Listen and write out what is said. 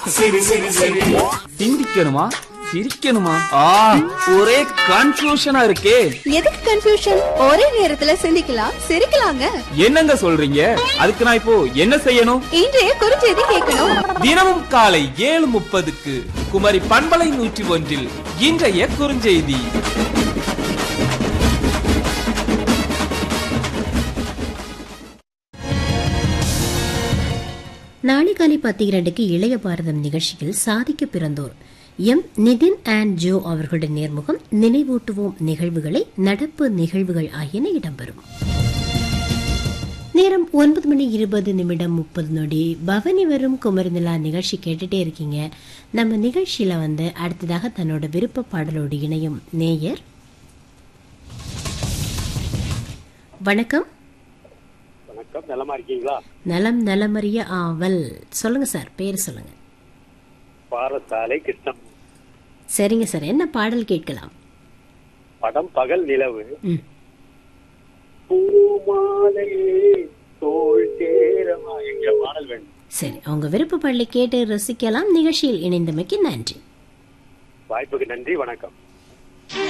சிரி சிரி சிரி சிந்திக்கணுமா சிரிக்கணுமா ஆ ஒரே கன்ஃபியூஷனா இருக்கே எதுக்கு கன்ஃபியூஷன் ஒரே நேரத்துல சிந்திக்கலாம் சிரிக்கலாங்க என்னங்க சொல்றீங்க அதுக்கு நான் இப்போ என்ன செய்யணும் இன்றைய குறுஞ்செய்தி கேட்கணும் தினமும் காலை ஏழு முப்பதுக்கு குமரி பண்பலை நூற்றி ஒன்றில் இன்றைய குறுஞ்செய்தி நாளை காலை பத்து இரண்டுக்கு இளைய பாரதம் நிகழ்ச்சியில் சாதிக்க பிறந்தோர் எம் நிதின் அண்ட் ஜோ அவர்களுடன் நேர்முகம் நினைவூட்டுவோம் நிகழ்வுகளை நடப்பு நிகழ்வுகள் ஆகியன இடம்பெறும் நேரம் ஒன்பது மணி இருபது நிமிடம் முப்பது நொடி பவனி வரும் குமரிநிலா நிகழ்ச்சி கேட்டுட்டே இருக்கீங்க நம்ம நிகழ்ச்சியில வந்து அடுத்ததாக தன்னோட விருப்ப பாடலோடு இணையும் நேயர் வணக்கம் வணக்கம் நலமா இருக்கீங்களா நலம் நலமறிய ஆவல் சொல்லுங்க சார் பேர் சொல்லுங்க பாரசாலை கிருஷ்ணம் சரிங்க சார் என்ன பாடல் கேட்கலாம் படம் பகல் நிலவு ம். பூமாலையே தோல் சேரமா என்ற பாடல் வேண்டும் சரி அவங்க விருப்ப பாடலை கேட்டு ரசிக்கலாம் நிகழ்ச்சியில் இணைந்தமைக்கு நன்றி வாய்ப்புக்கு நன்றி வணக்கம்